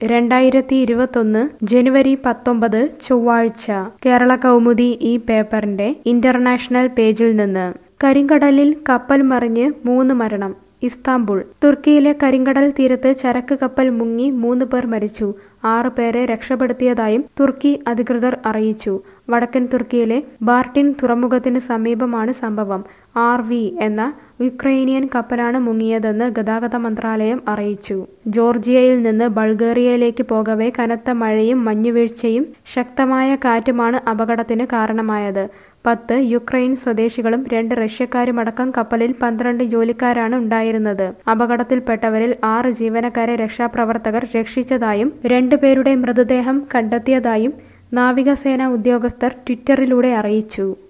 രണ്ടായിരത്തി ഇരുപത്തൊന്ന് ജനുവരി പത്തൊമ്പത് ചൊവ്വാഴ്ച കേരള കൗമുദി ഈ പേപ്പറിന്റെ ഇന്റർനാഷണൽ പേജിൽ നിന്ന് കരിങ്കടലിൽ കപ്പൽ മറിഞ്ഞ് മൂന്ന് മരണം ഇസ്താംബുൾ തുർക്കിയിലെ കരിങ്കടൽ തീരത്ത് ചരക്ക് കപ്പൽ മുങ്ങി മൂന്ന് പേർ മരിച്ചു ആറ് പേരെ രക്ഷപ്പെടുത്തിയതായും തുർക്കി അധികൃതർ അറിയിച്ചു വടക്കൻ തുർക്കിയിലെ ബാർട്ടിൻ തുറമുഖത്തിന് സമീപമാണ് സംഭവം ആർ വി എന്ന യുക്രൈനിയൻ കപ്പലാണ് മുങ്ങിയതെന്ന് ഗതാഗത മന്ത്രാലയം അറിയിച്ചു ജോർജിയയിൽ നിന്ന് ബൾഗേറിയയിലേക്ക് പോകവെ കനത്ത മഴയും മഞ്ഞുവീഴ്ചയും ശക്തമായ കാറ്റുമാണ് അപകടത്തിന് കാരണമായത് പത്ത് യുക്രൈൻ സ്വദേശികളും രണ്ട് റഷ്യക്കാരുമടക്കം കപ്പലിൽ പന്ത്രണ്ട് ജോലിക്കാരാണ് ഉണ്ടായിരുന്നത് അപകടത്തിൽപ്പെട്ടവരിൽ ആറ് ജീവനക്കാരെ രക്ഷാപ്രവർത്തകർ രക്ഷിച്ചതായും രണ്ടുപേരുടെ മൃതദേഹം കണ്ടെത്തിയതായും നാവികസേന ഉദ്യോഗസ്ഥർ ട്വിറ്ററിലൂടെ അറിയിച്ചു